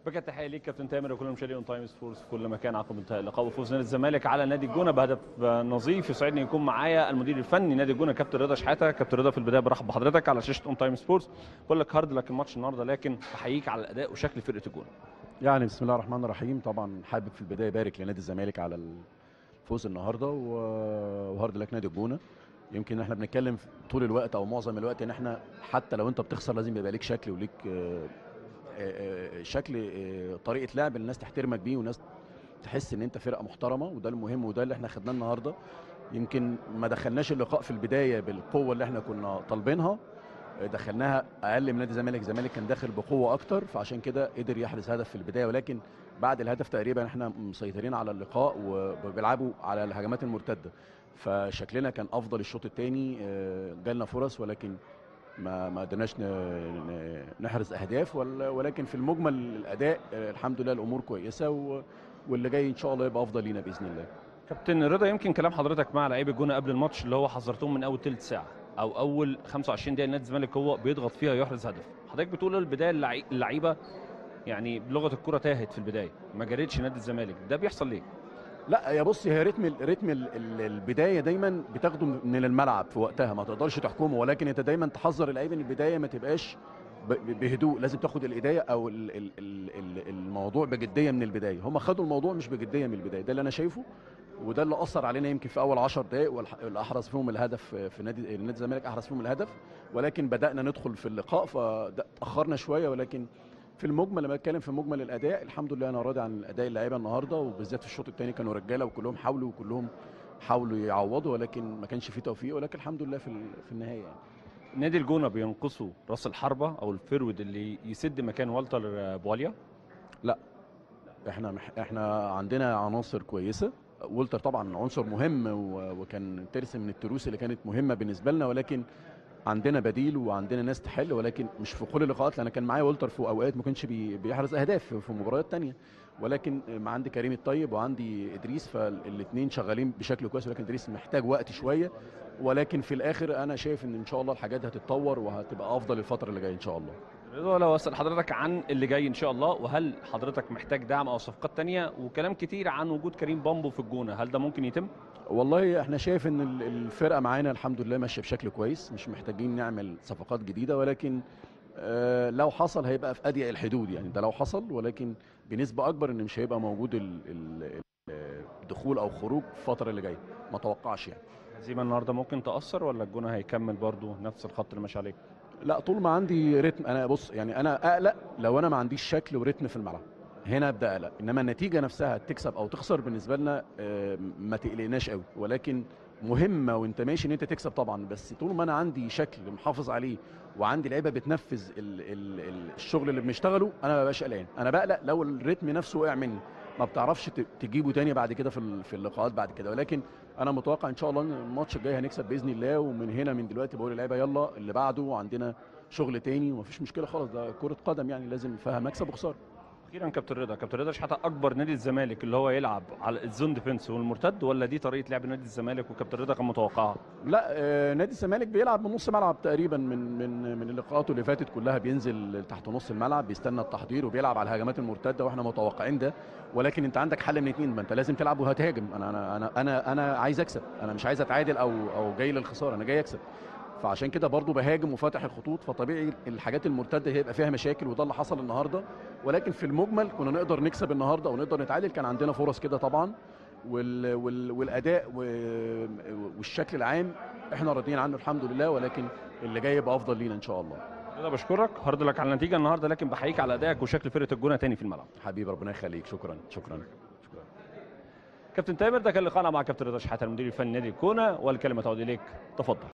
بجد تحيه ليك كابتن تامر وكل مشاهدي اون تايم سبورتس في كل مكان عقب انتهاء اللقاء وفوز نادي الزمالك على نادي الجونه بهدف نظيف يسعدني يكون معايا المدير الفني نادي الجونه كابتن رضا شحاته كابتن رضا في البدايه برحب بحضرتك على شاشه اون تايم سبورتس بقول لك هارد لك الماتش النهارده لكن بحييك على الاداء وشكل فرقه الجونه يعني بسم الله الرحمن الرحيم طبعا حابب في البدايه ابارك لنادي الزمالك على الفوز النهارده و- وهارد لك نادي الجونه يمكن احنا بنتكلم طول الوقت او معظم الوقت ان احنا حتى لو انت بتخسر لازم يبقى ليك شكل وليك آه، آه، آه، شكل آه، طريقه لعب الناس تحترمك بيه والناس تحس ان انت فرقه محترمه وده المهم وده اللي احنا خدناه النهارده يمكن ما دخلناش اللقاء في البدايه بالقوه اللي احنا كنا طالبينها دخلناها اقل من نادي الزمالك الزمالك كان داخل بقوه اكتر فعشان كده قدر يحرز هدف في البدايه ولكن بعد الهدف تقريبا احنا مسيطرين على اللقاء وبيلعبوا على الهجمات المرتده فشكلنا كان افضل الشوط الثاني جالنا فرص ولكن ما ما قدرناش ن- ن- نحرز اهداف ول- ولكن في المجمل الاداء آه، الحمد لله الامور كويسه و- واللي جاي ان شاء الله يبقى افضل لينا باذن الله كابتن رضا يمكن كلام حضرتك مع لعيبه الجونه قبل الماتش اللي هو حذرتهم من اول ثلث ساعه او اول 25 دقيقه نادي الزمالك هو بيضغط فيها يحرز هدف حضرتك بتقول البدايه اللعي- اللعيبه يعني بلغه الكره تاهت في البدايه ما جريتش نادي الزمالك ده بيحصل ليه لا يا بص هي رتم ال- رتم ال- ال- البدايه دايما بتاخده من الملعب في وقتها ما تقدرش تحكمه ولكن انت دايما تحذر اللعيبه ان البدايه ما تبقاش ب- ب- بهدوء لازم تاخد الادايه او ال- ال- ال- ال- الموضوع بجديه من البدايه هم خدوا الموضوع مش بجديه من البدايه ده اللي انا شايفه وده اللي اثر علينا يمكن في اول 10 دقائق والح- اللي احرز فيهم الهدف في نادي نادي الزمالك احرز فيهم الهدف ولكن بدانا ندخل في اللقاء فتاخرنا شويه ولكن في المجمل لما اتكلم في مجمل الاداء الحمد لله انا راضي عن اداء اللعيبه النهارده وبالذات في الشوط الثاني كانوا رجاله وكلهم حاولوا وكلهم حاولوا يعوضوا ولكن ما كانش فيه توفيق ولكن الحمد لله في ال- في النهايه يعني. نادي الجونه بينقصوا راس الحربه او الفيرود اللي يسد مكان والتر بواليا احنا مح... احنا عندنا عناصر كويسه وولتر طبعا عنصر مهم و... وكان ترس من التروس اللي كانت مهمه بالنسبه لنا ولكن عندنا بديل وعندنا ناس تحل ولكن مش في كل اللقاءات لان كان معايا وولتر في اوقات ما كانش بي... بيحرز اهداف في- في مباريات تانية ولكن ما عندي كريم الطيب وعندي ادريس فالاثنين شغالين بشكل كويس ولكن ادريس محتاج وقت شويه ولكن في الاخر انا شايف ان ان شاء الله الحاجات هتتطور وهتبقى افضل الفتره اللي جايه ان شاء الله رضا لو اسال حضرتك عن اللي جاي ان شاء الله وهل حضرتك محتاج دعم او صفقات تانية وكلام كتير عن وجود كريم بامبو في الجونه هل ده ممكن يتم والله احنا شايف ان ال- الفرقه معانا الحمد لله ماشيه بشكل كويس مش محتاجين نعمل صفقات جديده ولكن آه لو حصل هيبقى في اضيق الحدود يعني ده لو حصل ولكن بنسبه اكبر ان مش هيبقى موجود ال- ال- الدخول او خروج في الفتره اللي جايه ما اتوقعش يعني هزيمه النهارده ممكن تاثر ولا الجونه هيكمل برضو نفس الخط اللي ماشي عليه لا طول ما عندي رتم انا بص يعني انا اقلق لو انا ما عنديش شكل ورتم في الملعب هنا ابدا اقلق انما النتيجه نفسها تكسب او تخسر بالنسبه لنا آه، ما تقلقناش قوي ولكن مهمه وانت ماشي ان انت تكسب طبعا بس طول ما انا عندي شكل محافظ عليه وعندي لعيبه بتنفذ ال ال ال الشغل اللي بنشتغله انا ما بقاش قلقان انا بقلق لو الريتم نفسه وقع مني ما بتعرفش ت- تجيبه تاني بعد كده في ال- في اللقاءات بعد كده ولكن انا متوقع ان شاء الله ان الماتش الجاي هنكسب باذن الله ومن هنا من دلوقتي بقول للعيبه يلا اللي بعده عندنا شغل تاني ومفيش مشكله خالص ده كره قدم يعني لازم فيها مكسب وخساره اخيرا كابتن رضا كابتن رضا شحاته اكبر نادي الزمالك اللي هو يلعب على الزون ديفنس والمرتد ولا دي طريقه لعب نادي الزمالك وكابتن رضا كان متوقعها لا آه، نادي الزمالك بيلعب من نص ملعب تقريبا من من من اللقاءات اللي فاتت كلها بينزل تحت نص الملعب بيستنى التحضير وبيلعب على الهجمات المرتده واحنا متوقعين ده ولكن انت عندك حل من اتنين ما انت لازم تلعب وهتهاجم انا انا انا انا انا عايز اكسب انا مش عايز اتعادل او او جاي للخساره انا جاي اكسب فعشان كده برضو بهاجم وفاتح الخطوط فطبيعي الحاجات المرتده هيبقى فيها مشاكل وده اللي حصل النهارده ولكن في المجمل كنا نقدر نكسب النهارده ونقدر نتعادل كان عندنا فرص كده طبعا وال وال والاداء و- والشكل العام احنا راضيين عنه الحمد لله ولكن اللي جاي يبقى افضل لينا ان شاء الله رضا بشكرك هارد لك على النتيجه النهارده لكن بحييك على ادائك وشكل فرقه الجونه تاني في الملعب حبيبي ربنا يخليك شكرا شكرا شكرا كابتن تامر ده كان لقاءنا مع كابتن رضا شحاته المدير الفني نادي الجونه والكلمه تعود اليك تفضل